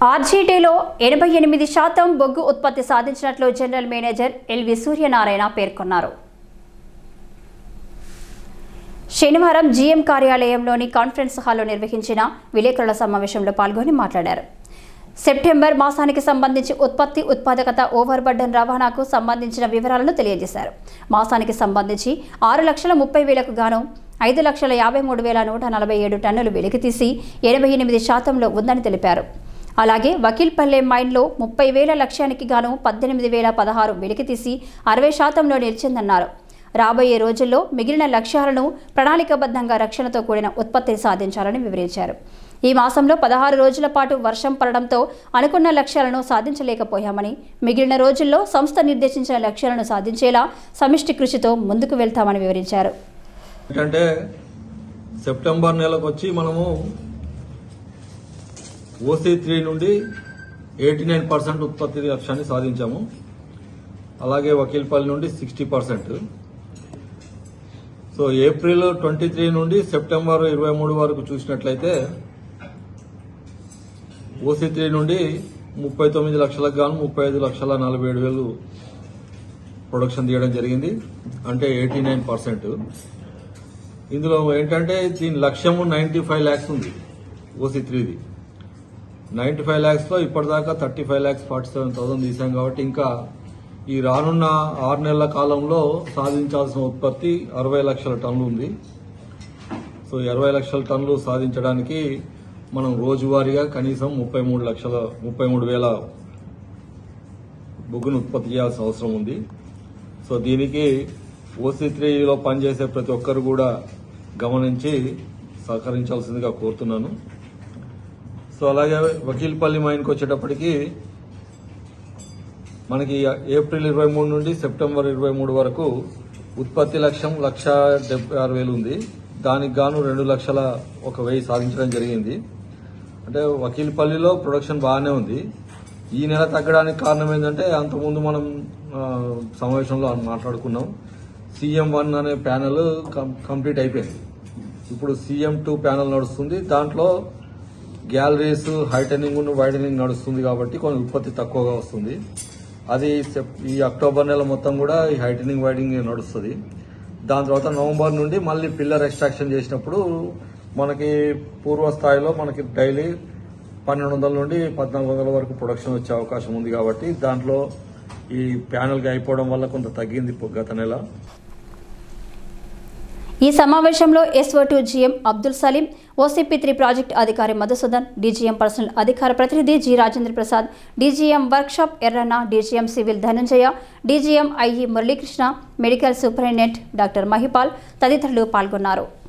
ఆర్జీటీలో ఎనభై ఎనిమిది శాతం బొగ్గు ఉత్పత్తి సాధించినట్లు జనరల్ మేనేజర్ ఎల్వి సూర్యనారాయణ పేర్కొన్నారు శనివారం జీఎం కార్యాలయంలోని కాన్ఫరెన్స్ హాల్లో నిర్వహించిన విలేకరుల సమావేశంలో పాల్గొని మాట్లాడారు సెప్టెంబర్ మాసానికి సంబంధించి ఉత్పత్తి ఉత్పాదకత ఓవర్ బర్డన్ రవాణాకు సంబంధించిన వివరాలను తెలియజేశారు మాసానికి సంబంధించి ఆరు లక్షల ముప్పై వేలకు గాను ఐదు లక్షల యాభై మూడు వేల నూట నలభై ఏడు టన్నులు వెలికితీసి ఎనభై ఎనిమిది శాతంలో ఉందని తెలిపారు అలాగే వకీల్పల్లె మైన్లో ముప్పై వేల లక్ష్యానికి గాను పద్దెనిమిది వేల పదహారు వెలికితీసి అరవై శాతంలో నిలిచిందన్నారు రాబోయే రోజుల్లో మిగిలిన లక్ష్యాలను ప్రణాళికాబద్ధంగా రక్షణతో కూడిన ఉత్పత్తిని సాధించాలని వివరించారు ఈ మాసంలో పదహారు రోజుల పాటు వర్షం పడడంతో అనుకున్న లక్ష్యాలను సాధించలేకపోయామని మిగిలిన రోజుల్లో సంస్థ నిర్దేశించిన లక్ష్యాలను సాధించేలా సమిష్టి కృషితో ముందుకు వెళ్తామని వివరించారు ఏంటంటే సెప్టెంబర్ నెలకు వచ్చి మనము ఓసీ త్రీ నుండి ఎయిటీ నైన్ పర్సెంట్ ఉత్పత్తి లక్ష్యాన్ని సాధించాము అలాగే వకీల్పల్లి నుండి sixty percent so April twenty three నుండి సెప్టెంబర్ ఇరవై మూడు వరకు చూసినట్లయితే ఓసీ త్రీ నుండి ముప్పై తొమ్మిది లక్షలకు గాను ముప్పై ఐదు లక్షల నలభై ఏడు వేలు ప్రొడక్షన్ తీయడం జరిగింది అంటే ఎయిటీ నైన్ పర్సెంట్ ఇందులో ఏంటంటే దీని లక్ష్యము నైంటీ ఫైవ్ ల్యాక్స్ ఉంది ఓసీ త్రీది నైంటీ ఫైవ్ ల్యాక్స్లో ఇప్పటిదాకా thirty five lakhs forty seven thousand తీసాం కాబట్టి ఇంకా ఈ రానున్న ఆరు నెలల కాలంలో సాధించాల్సిన ఉత్పత్తి అరవై లక్షల టన్నులు ఉంది సో ఇరవై లక్షల టన్నులు సాధించడానికి మనం రోజువారీగా కనీసం ముప్పై మూడు లక్షల ముప్పై మూడు వేల బొగ్గును ఉత్పత్తి చేయాల్సిన అవసరం ఉంది సో దీనికి ఓసీ త్రీలో పనిచేసే ప్రతి ఒక్కరు కూడా గమనించి సహకరించాల్సిందిగా కోరుతున్నాను సో అలాగే వకీల్పల్లి మైన్కి వచ్చేటప్పటికి మనకి ఏప్రిల్ ఇరవై మూడు నుండి సెప్టెంబర్ ఇరవై మూడు వరకు ఉత్పత్తి లక్ష్యం లక్ష డెబ్బై ఆరు వేలు ఉంది దానికి గాను రెండు లక్షల ఒక వెయ్యి సాధించడం జరిగింది అంటే వకీల్పల్లిలో ప్రొడక్షన్ బాగానే ఉంది ఈ నెల తగ్గడానికి కారణం ఏంటంటే అంతకుముందు మనం ఆ, సమావేశంలో మాట్లాడుకున్నాం సీఎం వన్ అనే ప్యానెల్ కం- కంప్లీట్ అయిపోయింది ఇప్పుడు సీఎం టూ ప్యానెల్ నడుస్తుంది దాంట్లో గ్యాలరీస్ హైటనింగ్ వైడనింగ్ నడుస్తుంది కాబట్టి కొంచెం ఉత్పత్తి తక్కువగా వస్తుంది అది సెప్- ఈ అక్టోబర్ నెల మొత్తం కూడా ఈ హైటనింగ్ వైడనింగ్ నడుస్తుంది దాని తర్వాత నవంబర్ నుండి మళ్ళీ పిల్లర్ ఎక్స్ట్రాక్షన్ చేసినప్పుడు మనకి పూర్వ స్థాయిలో మనకి డైలీ పన్నెండు వందల నుండి పద్నాలుగు వందల వరకు ప్రొడక్షన్ వచ్చే అవకాశం ఉంది కాబట్టి దాంట్లో ఈ ప్యానెల్గా అయిపోవడం వల్ల కొంత తగ్గింది గత నెల ఈ సమావేశంలో SO two GM Abdul Salim OCP three project అధికారి మధుసూదన్ డీజీఎం పర్సనల్ అధికార ప్రతినిధి G Rajendra Prasad DGM workshop Erranna DGM civil Dhananjaya DGM IE Muralikrishna medical superintendent doctor Mahipal తదితరులు పాల్గొన్నారు